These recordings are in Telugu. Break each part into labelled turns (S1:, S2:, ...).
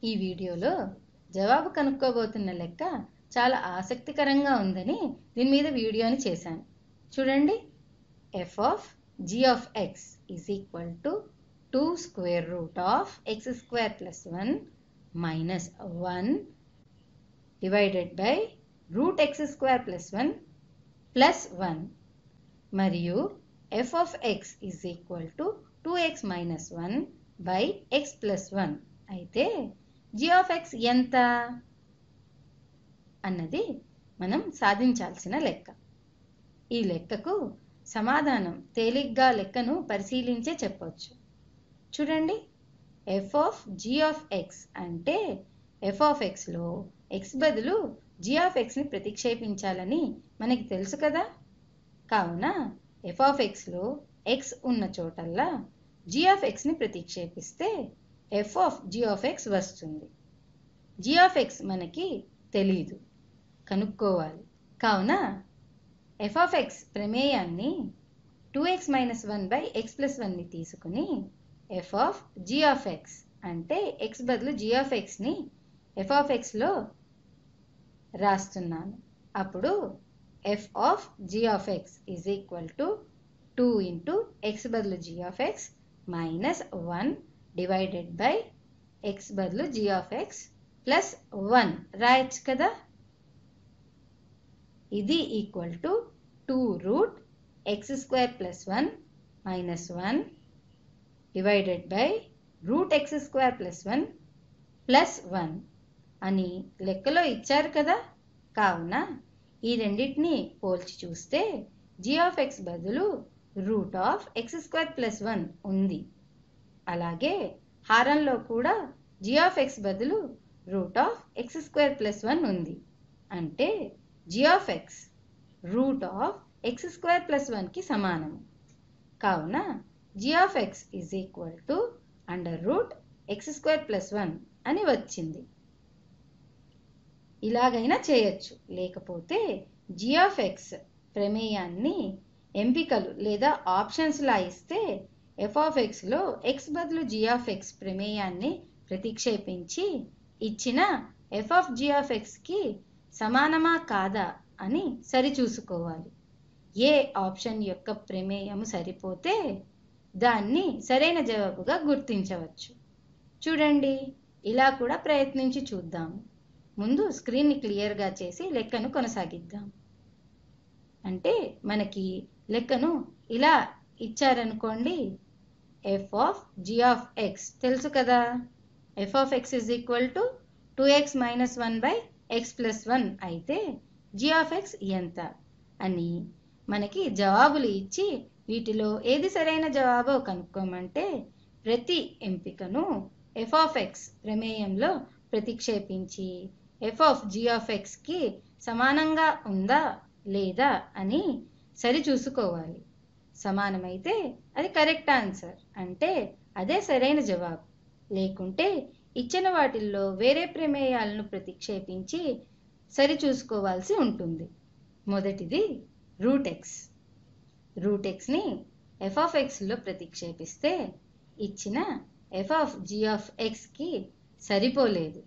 S1: ఈ వీడియోలో జవాబు కనుక్కోబోతున్న లెక్క చాలా ఆసక్తికరంగా ఉందని దీని మీద వీడియోని చేశాను చూడండి F of G of X is equal to two square root of X square plus one minus one divided by root X square plus one plus one మరియు F of X is equal to two X minus one by X plus one అయితే జీ ఆఫ్ ఎక్స్ ఎంత అన్నది మనం సాధించాల్సిన లెక్క ఈ లెక్కకు సమాధానం తేలిగ్గా లెక్కను పరిశీలించే చెప్పవచ్చు చూడండి F of G of X అంటే ఎఫ్ ఆఫ్ ఎక్స్లో ఎక్స్ బదులు జీ ఆఫ్ ఎక్స్ని ప్రతిక్షేపించాలని మనకి తెలుసు కదా కావున ఎఫ్ ఆఫ్ ఎక్స్లో ఎక్స్ ఉన్న చోటల్లా జీ ఆఫ్ ఎక్స్ని ప్రతిక్షేపిస్తే F of G of X వస్తుంది జీ ఆఫ్ ఎక్స్ మనకి తెలీదు కనుక్కోవాలి కావున ఎఫ్ ఆఫ్ ఎక్స్ ప్రమేయాన్ని two X minus one by X plus వన్ని తీసుకుని F of G of X అంటే ఎక్స్ బదులు జీ ఆఫ్ ఎక్స్ని ఎఫ్ ఆఫ్ ఎక్స్లో రాస్తున్నాను అప్పుడు F of G of X is equal to two into X బదులు G of X minus one divided by X బదులు G of X plus one రాయొచ్చు కదా ఇది equal to two root X square plus one minus one divided by root X square plus one plus one అని లెక్కలో ఇచ్చారు కదా కావున ఈ రెండింటిని పోల్చి చూస్తే జీ ఆఫ్ ఎక్స్ బదులు root of X square plus one ఉంది అలాగే హారంలో కూడా జీ ఆఫ్ ఎక్స్ బదులు root of X square plus one ఉంది అంటే G of X root of X square plus వన్కి సమానము కావున G of X is equal to under root X square plus one అని వచ్చింది ఇలాగైనా చేయొచ్చు లేకపోతే జీ ఆఫ్ ఎక్స్ ప్రమేయాన్ని ఎంపికలు లేదా ఆప్షన్స్లా ఇస్తే ఎఫ్ ఆఫ్ ఎక్స్లో ఎక్స్ బదులు జీ ఆఫ్ ఎక్స్ ప్రమేయాన్ని ప్రతిక్షేపించి ఇచ్చిన ఎఫ్ ఆఫ్ జీ ఆఫ్ ఎక్స్కి సమానమా కాదా అని సరిచూసుకోవాలి ఏ ఆప్షన్ యొక్క ప్రమేయము సరిపోతే దాన్ని సరైన జవాబుగా గుర్తించవచ్చు చూడండి ఇలా కూడా ప్రయత్నించి చూద్దాము ముందు స్క్రీన్ని క్లియర్గా చేసి లెక్కను కొనసాగిద్దాం అంటే మనకి లెక్కను ఇలా ఇచ్చారనుకోండి F of G of X తెలుసు కదా F of X is equal to two X minus one by X plus one అయితే జీ ఆఫ్ ఎక్స్ ఎంత అని మనకి జవాబులు ఇచ్చి వీటిలో ఏది సరైన జవాబో కనుక్కోమంటే ప్రతి ఎంపికను ఎఫ్ ఆఫ్ ఎక్స్ ప్రమేయంలో ప్రతిక్షేపించి ఎఫ్ ఆఫ్ జీ ఆఫ్ ఎక్స్కి సమానంగా ఉందా లేదా అని సరి చూసుకోవాలి సమానమైతే అది కరెక్ట్ ఆన్సర్ అంటే అదే సరైన జవాబు లేకుంటే ఇచ్చిన వాటిల్లో వేరే ప్రమేయాలను ప్రతిక్షేపించి సరి చూసుకోవాల్సి ఉంటుంది మొదటిది రూట్ ఎక్స్ రూట్ ఎక్స్ని ఎఫ్ ఆఫ్ ఎక్స్లో ప్రతిక్షేపిస్తే ఇచ్చిన ఎఫ్ ఆఫ్ జీ ఆఫ్ ఎక్స్కి సరిపోలేదు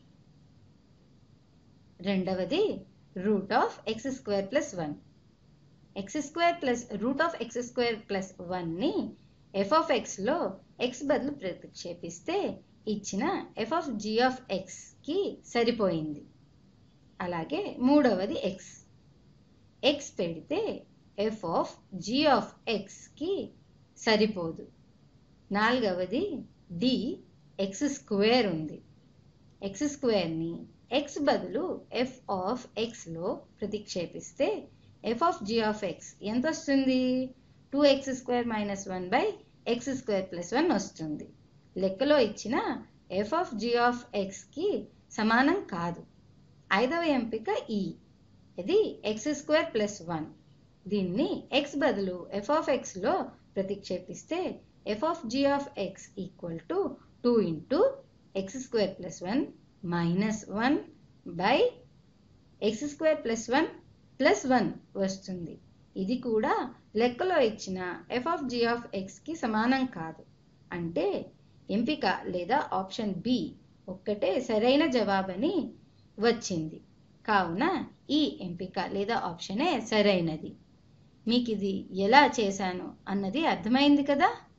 S1: రెండవది root of X square plus one X square plus root of X square plus వన్ని ఎఫ్ ఆఫ్ ఎక్స్లో ఎక్స్ బదులు ప్రతిక్షేపిస్తే ఇచ్చిన ఎఫ్ ఆఫ్ జీ ఆఫ్ ఎక్స్కి సరిపోయింది అలాగే మూడవది ఎక్స్ ఎక్స్ పెడితే ఎఫ్ ఆఫ్ జీ ఆఫ్ ఎక్స్కి సరిపోదు నాలుగవది డి ఎక్స్ స్క్వేర్ ఉంది ఎక్స్ స్క్వేర్ని ఎక్స్ బదులు ఎఫ్ ఆఫ్ ఎక్స్లో ప్రతిక్షేపిస్తే F of G of X ఎంత వస్తుంది two X square minus one by X square plus one వస్తుంది లెక్కలో ఇచ్చిన ఎఫ్ ఆఫ్ జీ ఆఫ్ ఎక్స్కి సమానం కాదు ఐదవ ఎంపిక ఈ ఇది ఎక్స్ స్క్వేర్ ప్లస్ వన్ దీన్ని ఎక్స్ బదులు ఎఫ్ ఆఫ్ ఎక్స్లో ప్రతిక్షేపిస్తే F of G of X equal to two into X square plus one minus one by X square plus one plus one వస్తుంది ఇది కూడా లెక్కలో ఇచ్చిన ఎఫ్ ఆఫ్ జీ ఆఫ్ ఎక్స్కి సమానం కాదు అంటే ఎంపిక లేదా ఆప్షన్ బి ఒక్కటే సరైన జవాబని వచ్చింది కావున ఈ ఎంపిక లేదా ఆప్షనే సరైనది మీకు ఇది ఎలా చేశాను అన్నది అర్థమైంది కదా